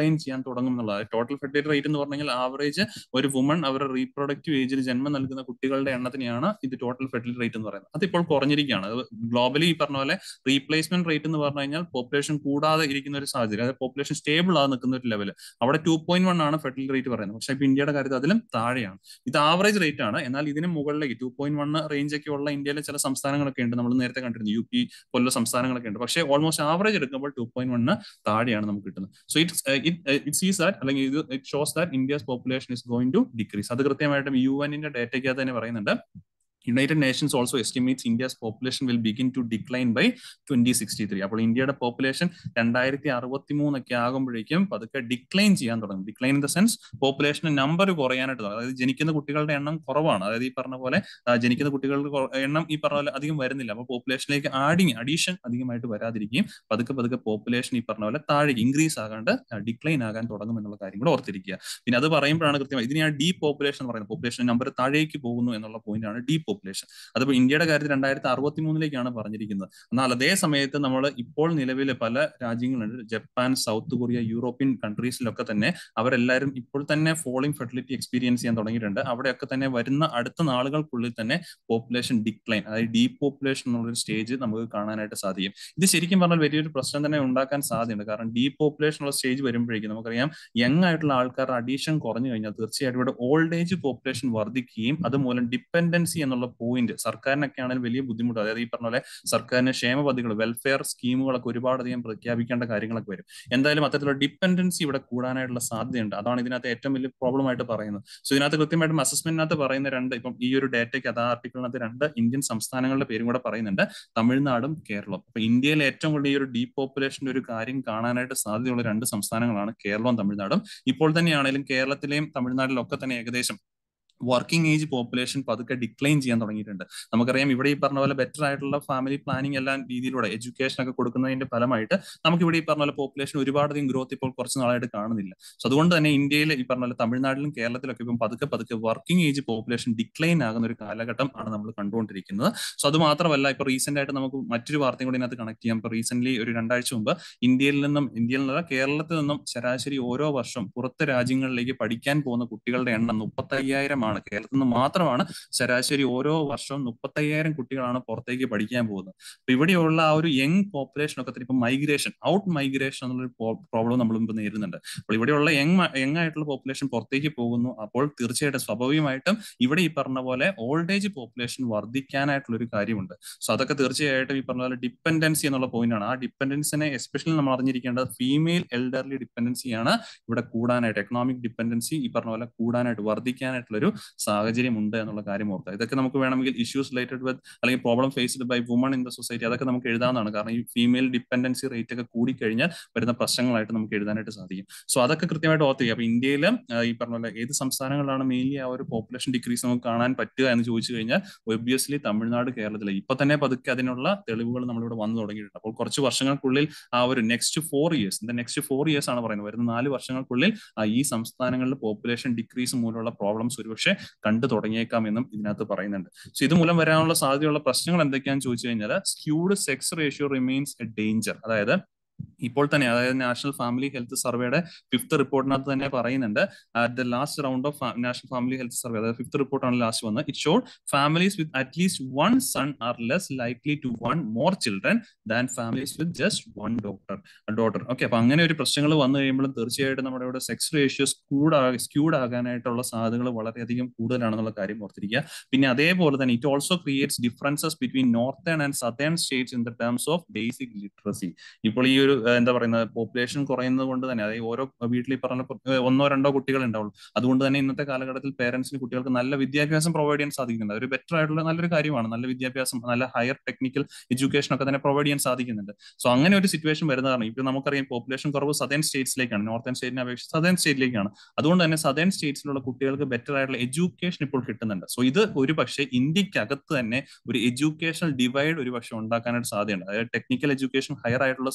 ഡിക്ലൈൻ ചെയ്യാൻ തുടങ്ങും എന്നുള്ളത് ടോട്ടൽ ഫെർട്ടിലിറ്റി റേറ്റ് എന്ന് പറഞ്ഞാൽ ആവറേജ് ഒരു വുമൺ അവരുടെ റീപ്രൊഡക്റ്റീവ് ഏജിൽ ജന്മം നൽകുന്ന കുട്ടികളുടെ എണ്ണത്തിനെയാണ് ഇത് ടോട്ടൽ ഫെർട്ടിലിറ്റി റേറ്റ് എന്ന് പറയുന്നത് അതിപ്പോൾ കുറഞ്ഞിരിക്കുകയാണ് അത് ഗ്ലോബലി ഈ പറഞ്ഞ പോലെ റീപ്ലേസ്മെന്റ് റേറ്റ് എന്ന് പറഞ്ഞു കഴിഞ്ഞാൽ പോപ്പുലേഷൻ കൂടാതെ ഇരിക്കുന്ന ഒരു സാഹചര്യം അതായത് പോപ്പുലേഷൻ സ്റ്റേബിൾ ആയി നിൽക്കുന്ന ഒരു ലെവൽ അവിടെ ടു പോയിന്റ് വൺ ആണ് ഫെർട്ടിലിറ്റി റേറ്റ് പറയുന്നത് പക്ഷേ ഇപ്പൊ ഇന്ത്യയുടെ കാര്യത്തിൽ അതിലും താഴെയാണ് ഇത് ആവറേജ് റേറ്റ് ആണ് എന്നാൽ ഇതിന് മുകളിലേക്ക് ടു പോയിന്റ് വൺ റേഞ്ച് ഒക്കെ ഉള്ള ഇന്ത്യയിലെ ചില സംസ്ഥാനങ്ങളൊക്കെ ഉണ്ട് നമ്മൾ നേരത്തെ കണ്ടിരുന്നു യു പി പോലുള്ള സംസ്ഥാനങ്ങളൊക്കെ ഉണ്ട് പക്ഷേ ഓൾമോസ്റ്റ് ആവറേജ് എടുക്കുമ്പോൾ ടു പോയിന്റ് വണ്ണ് താഴെയാണ് നമുക്ക് കിട്ടുന്നത് so it's it sees that അല്ലെങ്കിൽ ഇത് it shows that India's population is going to decrease അത് കൃത്യമായിട്ടും യു എന്നിന്റെ ഡേറ്റയ്ക്കകത്ത് തന്നെ പറയുന്നുണ്ട് United Nations also estimates India's population will begin to decline by twenty sixty three അപ്പോൾ ഇന്ത്യയുടെ പോപ്പുലേഷൻ രണ്ടായിരത്തി അറുപത്തി മൂന്നൊക്കെ ആകുമ്പോഴേക്കും പതുക്കെ ഡിക്ലൈൻ ചെയ്യാൻ തുടങ്ങും decline in the sense population number കുറയാനായിട്ട് തുടങ്ങും അതായത് ജനിക്കുന്ന കുട്ടികളുടെ എണ്ണം കുറവാണ് അതായത് ഈ പറഞ്ഞ പോലെ ജനിക്കുന്ന കുട്ടികളുടെ എണ്ണം ഈ പറഞ്ഞ പോലെ അധികം വരുന്നില്ല അപ്പോൾ പോപ്പുലേഷനിലേക്ക് ആഡിങ് അഡീഷൻ അധികമായിട്ട് വരാതിരിക്കുകയും പതുക്കെ പതുക്കെ പോപ്പുലേഷൻ ഈ പറഞ്ഞ പോലെ താഴെ ഇൻക്രീസ് ആകാണ്ട് ഡിക്ലൈൻ ആകാൻ തുടങ്ങും എന്നുള്ള കാര്യം കൂടെ ഓർത്തിരിക്കുക പിന്നെ അത് പറയുമ്പോഴാണ് കൃത്യമായി ഇതിനെയാണ് ഡീ പോപ്പുലേഷൻ എന്ന് പറയുന്നത് പോപ്പുലേഷൻ നമ്പർ താഴേക്ക് പോകുന്നു എന്നുള്ള പോയിന്റാണ് ഡീ പോപ്പുലേഷൻ അതിപ്പോൾ ഇന്ത്യയുടെ കാര്യത്തിൽ രണ്ടായിരത്തി അറുപത്തി മൂന്നിലേക്കാണ് പറഞ്ഞിരിക്കുന്നത് എന്നാൽ അതേ സമയത്ത് നമ്മൾ ഇപ്പോൾ നിലവിൽ പല രാജ്യങ്ങളുണ്ട് ജപ്പാൻ സൗത്ത് കൊറിയ യൂറോപ്യൻ കൺട്രീസിലൊക്കെ തന്നെ അവരെല്ലാവരും ഇപ്പോൾ തന്നെ ഫോളിംഗ് ഫെർട്ടിലിറ്റി എക്സ്പീരിയൻസ് ചെയ്യാൻ തുടങ്ങിയിട്ടുണ്ട് അവിടെയൊക്കെ തന്നെ വരുന്ന അടുത്ത നാളുകൾക്കുള്ളിൽ തന്നെ പോപ്പുലേഷൻ ഡിക്ലൈൻ അതായത് ഡീ പോപ്പുലേഷൻ എന്നുള്ളൊരു സ്റ്റേജ് നമുക്ക് കാണാനായിട്ട് സാധിക്കും ഇത് ശരിക്കും പറഞ്ഞാൽ വലിയൊരു പ്രശ്നം തന്നെ ഉണ്ടാക്കാൻ സാധ്യതയുണ്ട് കാരണം ഡീ പോപ്പുലേഷൻ ഉള്ള സ്റ്റേജ് വരുമ്പോഴേക്കും നമുക്കറിയാം യങ് ആയിട്ടുള്ള ആൾക്കാരുടെ അഡീഷൻ കുറഞ്ഞു കഴിഞ്ഞാൽ തീർച്ചയായിട്ടും ഇവിടെ ഓൾഡ് ഏജ് പോപ്പുലേഷൻ വർദ്ധിക്കുകയും അതുമൂലം ഡിപ്പെൻഡൻസി എന്നുള്ള പോയിന്റ് സർക്കാരിനൊക്കെ ആണെങ്കിൽ വലിയ ബുദ്ധിമുട്ട് അതായത് ഈ പറഞ്ഞ പോലെ സർക്കാരിന് ക്ഷേമ പദ്ധതികൾ വെൽഫെയർ സ്കീമുകളൊക്കെ ഒരുപാടധികം പ്രഖ്യാപിക്കേണ്ട കാര്യങ്ങളൊക്കെ വരും എന്തായാലും അത്തരത്തിലുള്ള ഡിപ്പെൻഡൻസി ഇവിടെ കൂടാനായിട്ടുള്ള സാധ്യതയുണ്ട് അതാണ് ഇതിനകത്ത് ഏറ്റവും വലിയ പ്രോബ്ലം ആയിട്ട് പറയുന്നത് സോ ഇതിനകത്ത് കൃത്യമായിട്ടും അസസ്മെന്റിനകത്ത് പറയുന്ന രണ്ട് ഇപ്പം ഈ ഒരു ഡേറ്റയ്ക്ക് അത് ആർട്ടിക്കിളിനകത്ത് രണ്ട് ഇന്ത്യൻ സംസ്ഥാനങ്ങളുടെ പേരും കൂടെ പറയുന്നുണ്ട് തമിഴ്നാടും കേരളവും അപ്പൊ ഇന്ത്യയിലെ ഏറ്റവും കൂടുതൽ ഈ ഒരു ഡീ പോപ്പുലേഷന്റെ ഒരു കാര്യം കാണാനായിട്ട് സാധ്യതയുള്ള രണ്ട് സംസ്ഥാനങ്ങളാണ് കേരളവും തമിഴ്നാടും ഇപ്പോൾ തന്നെയാണെങ്കിലും കേരളത്തിലെയും തമിഴ്നാട്ടിലും ഒക്കെ തന്നെ ഏകദേശം വർക്കിംഗ് ഏജ് പോപ്പുലേഷൻ പതുക്കെ ഡിക്ലൈൻ ചെയ്യാൻ തുടങ്ങിയിട്ടുണ്ട് നമുക്കറിയാം ഇവിടെ ഈ പറഞ്ഞ പോലെ ബെറ്റർ ആയിട്ടുള്ള ഫാമിലി പ്ലാനിങ് എല്ലാം രീതിയിലൂടെ എഡ്യൂക്കേഷൻ ഒക്കെ കൊടുക്കുന്നതിന്റെ ഫലമായിട്ട് നമുക്ക് ഇവിടെ ഈ പറഞ്ഞ പോലെ പോപ്പുലേഷൻ ഒരുപാടധികം ഗ്രോത്ത് ഇപ്പോൾ കുറച്ച് നാളായിട്ട് കാണുന്നില്ല സോ അതുകൊണ്ട് തന്നെ ഇന്ത്യയിൽ ഈ പറഞ്ഞ പോലെ തമിഴ്നാട്ടിലും കേരളത്തിലൊക്കെ ഇപ്പം പതുക്കെ പതുക്കെ വർക്കിംഗ് ഏജ് പോപ്പുലേഷൻ ഡിക്ലൈൻ ആകുന്ന ഒരു കാലഘട്ടം ആണ് നമ്മൾ കണ്ടുകൊണ്ടിരിക്കുന്നത് സോ അത് മാത്രമല്ല ഇപ്പൊ റീസെന്റ് ആയിട്ട് നമുക്ക് മറ്റൊരു വാർത്തയും കൂടി ഇതിനകത്ത് കണക്ട് ചെയ്യാം ഇപ്പൊ റീസെന്റ് ഒരു രണ്ടാഴ്ച മുമ്പ് ഇന്ത്യയിൽ നിന്നും ഇന്ത്യയിൽ നിന്നല്ല കേരളത്തിൽ നിന്നും ശരാശരി ഓരോ വർഷം പുറത്തെ രാജ്യങ്ങളിലേക്ക് പഠിക്കാൻ പോകുന്ന കുട്ടികളുടെ എണ്ണം മുപ്പത്തി അയ്യായിരം ആണ് കേരളത്തിൽ നിന്ന് മാത്രമാണ് ശരാശരി ഓരോ വർഷവും മുപ്പത്തയ്യായിരം കുട്ടികളാണ് പുറത്തേക്ക് പഠിക്കാൻ പോകുന്നത് അപ്പൊ ഇവിടെയുള്ള ആ ഒരു യങ് പോപ്പുലേഷൻ ഒക്കെ ഇപ്പൊ മൈഗ്രേഷൻ ഔട്ട് മൈഗ്രേഷൻ എന്നുള്ളൊരു പ്രോബ്ലം നമ്മൾ ഇപ്പൊ നേരിടുന്നുണ്ട് അപ്പോൾ ഇവിടെയുള്ള യങ് യങ് ആയിട്ടുള്ള പോപ്പുലേഷൻ പുറത്തേക്ക് പോകുന്നു അപ്പോൾ തീർച്ചയായിട്ടും സ്വാഭാവികമായിട്ടും ഇവിടെ ഈ പറഞ്ഞ പോലെ ഓൾഡ് ഏജ് പോപ്പുലേഷൻ വർദ്ധിക്കാനായിട്ടുള്ള ഒരു കാര്യമുണ്ട് സോ അതൊക്കെ തീർച്ചയായിട്ടും ഈ പറഞ്ഞ പോലെ ഡിപ്പെൻഡൻസി എന്നുള്ള പോയിന്റ് ആണ് ആ ഡിപ്പെൻഡൻസിനെ എസ്പെഷ്യലി നമ്മൾ അറിഞ്ഞിരിക്കേണ്ടത് ഫീമെയിൽ എൽഡർലി ഡിപ്പെൻഡൻസിയാണ് ഇവിടെ കൂടാനായിട്ട് എക്കണോമിക് ഡിപ്പെൻഡൻസി ഈ പറഞ്ഞ പോലെ കൂടാനായിട്ട് വർദ്ധിക്കാനായിട്ടുള്ള ഒരു സാഹചര്യം ഉണ്ട് എന്നുള്ള കാര്യം ഓർക്കുക ഇതൊക്കെ നമുക്ക് വേണമെങ്കിൽ ഇഷ്യൂസ് റിലേറ്റഡ് വിത്ത് അല്ലെങ്കിൽ problem faced by woman in the society അതൊക്കെ നമുക്ക് എഴുതാവുന്നതാണ് കാരണം ഈ ഫീമെയിൽ ഡിപ്പെൻഡൻസി റേറ്റ് ഒക്കെ കൂടിക്കഴിഞ്ഞാൽ വരുന്ന പ്രശ്നങ്ങളായിട്ട് നമുക്ക് എഴുതാനായിട്ട് സാധിക്കും സോ അതൊക്കെ കൃത്യമായിട്ട് ഓർത്തിരിക്കുക അപ്പൊ ഇന്ത്യയിൽ ഈ പറഞ്ഞ പോലെ ഏത് സംസ്ഥാനങ്ങളിലാണ് മെയിൻലി ആ ഒരു പോപ്പുലേഷൻ ഡിക്രീസ് നമുക്ക് കാണാൻ പറ്റുക എന്ന് ചോദിച്ചു കഴിഞ്ഞാൽ ഒബ്വിയസ്ലി തമിഴ്നാട് കേരളത്തിലെ ഇപ്പൊ തന്നെ പതുക്കെ അതിനുള്ള തെളിവുകൾ നമ്മളിവിടെ വന്നു തുടങ്ങിയിട്ടുണ്ട് അപ്പോൾ കുറച്ച് വർഷങ്ങൾക്കുള്ളിൽ ആ ഒരു നെക്സ്റ്റ് ഫോർ ഇയേഴ്സ് ഇന്റെ നെക്സ്റ്റ് ഫോർ ഇയേഴ്സ് ആണ് പറയുന്നത് വരുന്ന നാല് വർഷങ്ങൾക്കുള്ളിൽ ഈ സംസ്ഥാനങ്ങളിൽ പോപ്പുലേഷൻ ഡിക്രീസ് മൂലമുള്ള പ്രോബ്ലംസ് ഒരുപക്ഷെ കണ്ടു തുടങ്ങിയേക്കാം എന്നും ഇതിനകത്ത് പറയുന്നുണ്ട് സോ ഇതുമൂലം വരാനുള്ള സാധ്യതയുള്ള പ്രശ്നങ്ങൾ എന്തൊക്കെയാണെന്ന് ചോദിച്ചു കഴിഞ്ഞാൽ skewed sex ratio remains a danger അതായത് ഇപ്പോൾ തന്നെ അതായത് നാഷണൽ ഫാമിലി ഹെൽത്ത് സർവേയുടെ ഫിഫ്ത്ത് റിപ്പോർട്ടിനകത്ത് തന്നെ പറയുന്നുണ്ട് at the last round of national family health survey അതായത് ഫിഫ്ത്ത് റിപ്പോർട്ടാണ് ലാസ്റ്റ് വന്നത് it showed families with at least one son are less likely to want more children than families with just one doctor daughter okay അപ്പൊ അങ്ങനെ ഒരു പ്രശ്നങ്ങൾ വന്നു കഴിയുമ്പോഴും തീർച്ചയായിട്ടും നമ്മുടെ ഇവിടെ സെക്സ് റേഷ്യോ സ്ക്യൂഡ് സ്ക്യൂഡ് ആകാനായിട്ടുള്ള സാധ്യതകൾ വളരെയധികം കൂടുതലാണെന്നുള്ള കാര്യം ഓർത്തിരിക്കുക പിന്നെ അതേപോലെ തന്നെ it also creates differences between northern and southern states in the terms of basic literacy ഇപ്പോൾ ഈ ഒരു എന്താ പറയുന്നത് പോപ്പുലേഷൻ കുറയുന്നത് കൊണ്ട് തന്നെ അതായത് ഓരോ വീട്ടിൽ പറഞ്ഞ ഒന്നോ രണ്ടോ കുട്ടികൾ ഉണ്ടാവുള്ളൂ അതുകൊണ്ട് തന്നെ ഇന്നത്തെ കാലഘട്ടത്തിൽ പേരൻസിന് കുട്ടികൾക്ക് നല്ല വിദ്യാഭ്യാസം പ്രൊവൈഡ് ചെയ്യാൻ സാധിക്കുന്നുണ്ട് ഒരു ബെറ്റർ ആയിട്ടുള്ള നല്ലൊരു കാര്യമാണ് നല്ല വിദ്യാഭ്യാസം നല്ല ഹയർ ടെക്നിക്കൽ എഡ്യൂക്കേഷൻ ഒക്കെ തന്നെ പ്രൊവൈഡ് ചെയ്യാൻ സാധിക്കുന്നുണ്ട് സോ അങ്ങനെ ഒരു സിറ്റുവേഷൻ വരുന്നതാണ് ഇപ്പൊ നമുക്കറിയാം പോപ്പുലേഷൻ കുറവ് സദേൺ സ്റ്റേറ്റ്സിലേക്കാണ് നോർത്തേൺ സ്റ്റേറ്റിനെ അപേക്ഷിച്ച് സദേൺ സ്റ്റേറ്റിലേക്കാണ് അതുകൊണ്ട് തന്നെ സദേൺ സ്റ്റേറ്റ്സിലുള്ള കുട്ടികൾക്ക് ബെറ്റർ ആയിട്ടുള്ള എഡ്യൂക്കേഷൻ ഇപ്പോൾ കിട്ടുന്നുണ്ട് സോ ഇത് ഒരു പക്ഷേ ഇന്ത്യക്കകത്ത് തന്നെ ഒരു എഡ്യൂക്കേഷണൽ ഡിവൈഡ് ഒരു പക്ഷേ ഉണ്ടാക്കാനായിട്ട് സാധ്യതയുണ്ട് അതായത് ടെക്നിക്കൽ എഡ്യൂക്കേഷൻ ഹയർ ആയിട്ടുള്ള സദേൺ സ്റ്റേറ്റ്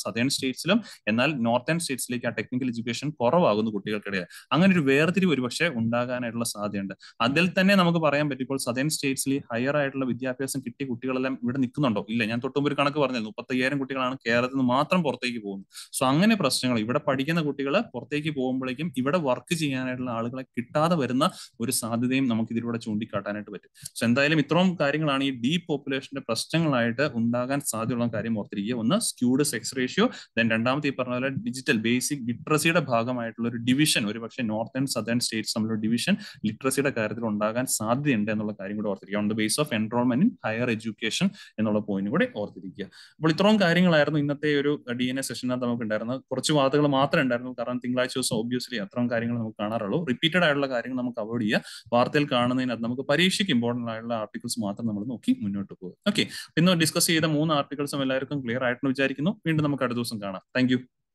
സ്റ്റേറ്റ്സിലും എന്നാൽ നോർത്തേൺ സ്റ്റേറ്റ്സിലേക്ക് ആ ടെക്നിക്കൽ എഡ്യൂക്കേഷൻ കുറവാകുന്നു കുട്ടികൾക്കിടയിൽ അങ്ങനെ ഒരു വേർതിരിവ് ഒരുപക്ഷെ ഉണ്ടാകാനായിട്ടുള്ള സാധ്യതയുണ്ട് അതിൽ തന്നെ നമുക്ക് പറയാൻ പറ്റും ഇപ്പോൾ സദേൺ സ്റ്റേറ്റ്സിൽ ഹയർ ആയിട്ടുള്ള വിദ്യാഭ്യാസം കിട്ടിയ കുട്ടികളെല്ലാം ഇവിടെ നിൽക്കുന്നുണ്ടോ ഇല്ല ഞാൻ തൊട്ടുമുമ്പ് ഒരു കണക്ക് പറഞ്ഞത് മുപ്പത്തയ്യായിരം കുട്ടികളാണ് കേരളത്തിൽ നിന്ന് മാത്രം പുറത്തേക്ക് പോകുന്നത് സോ അങ്ങനെ പ്രശ്നങ്ങൾ ഇവിടെ പഠിക്കുന്ന കുട്ടികൾ പുറത്തേക്ക് പോകുമ്പോഴേക്കും ഇവിടെ വർക്ക് ചെയ്യാനായിട്ടുള്ള ആളുകളെ കിട്ടാതെ വരുന്ന ഒരു സാധ്യതയും നമുക്ക് ഇതിലൂടെ ചൂണ്ടിക്കാട്ടാനായിട്ട് പറ്റും സോ എന്തായാലും ഇത്രയും കാര്യങ്ങളാണ് ഈ ഡീ പോപ്പുലേഷന്റെ പ്രശ്നങ്ങളായിട്ട് ഉണ്ടാകാൻ സാധ്യതയുള്ള കാര്യം ഓർത്തിരിക്കുക ഒന്ന് സ്ക്യൂഡ് സെക്സ് റേഷ്യോ ദെൻ രണ്ടാമത്തെ ഈ പറഞ്ഞ പോലെ ഡിജിറ്റൽ ബേസിക് ലിറ്ററസിയുടെ ഭാഗമായിട്ടുള്ള ഒരു ഡിവിഷൻ ഒരു പക്ഷേ നോർത്ത് ആൻഡ് സദേൺ സ്റ്റേറ്റ്സ് തമ്മിലുള്ള ഡിവിഷൻ ലിറ്ററസിയുടെ കാര്യത്തിൽ ഉണ്ടാകാൻ സാധ്യതയുണ്ട് എന്നുള്ള കാര്യം കൂടെ ഓർത്തിരിക്കുക on the base of enrolment in higher education എന്നുള്ള പോയിന്റ് കൂടെ ഓർത്തിരിക്കുക അപ്പോൾ ഇത്രയും കാര്യങ്ങളായിരുന്നു ഇന്നത്തെ ഒരു ഡി എൻ എ സെഷനകത്ത് നമുക്ക് ഉണ്ടായിരുന്നത് കുറച്ച് വാർത്തകൾ മാത്രമേ ഉണ്ടായിരുന്നു കാരണം തിങ്കളാഴ്ച ദിവസം ഒബ്വിയസ്ലി അത്രയും കാര്യങ്ങൾ നമുക്ക് കാണാറുള്ളൂ റിപ്പീറ്റഡ് ആയിട്ടുള്ള കാര്യങ്ങൾ നമുക്ക് അവോയ്ഡ് ചെയ്യുക വാർത്തയിൽ കാണുന്നതിനകത്ത് നമുക്ക് പരീക്ഷയ്ക്ക് ഇമ്പോർട്ടന്റ് ആയിട്ടുള്ള ആർട്ടിക്കിൾസ് മാത്രം നമ്മൾ നോക്കി മുന്നോട്ട് പോകും ഓക്കെ ഇന്ന് ഡിസ്കസ് ചെയ്ത മൂന്ന് ആർട്ടിക്കിൾസും എല്ലാവർക്കും ക്ലിയർ ആയിട്ടെന്ന് വിചാരിക്കുന്നു വീണ്ടും നമുക്ക് അടുത്ത ദിവസം കാണാം താങ്ക്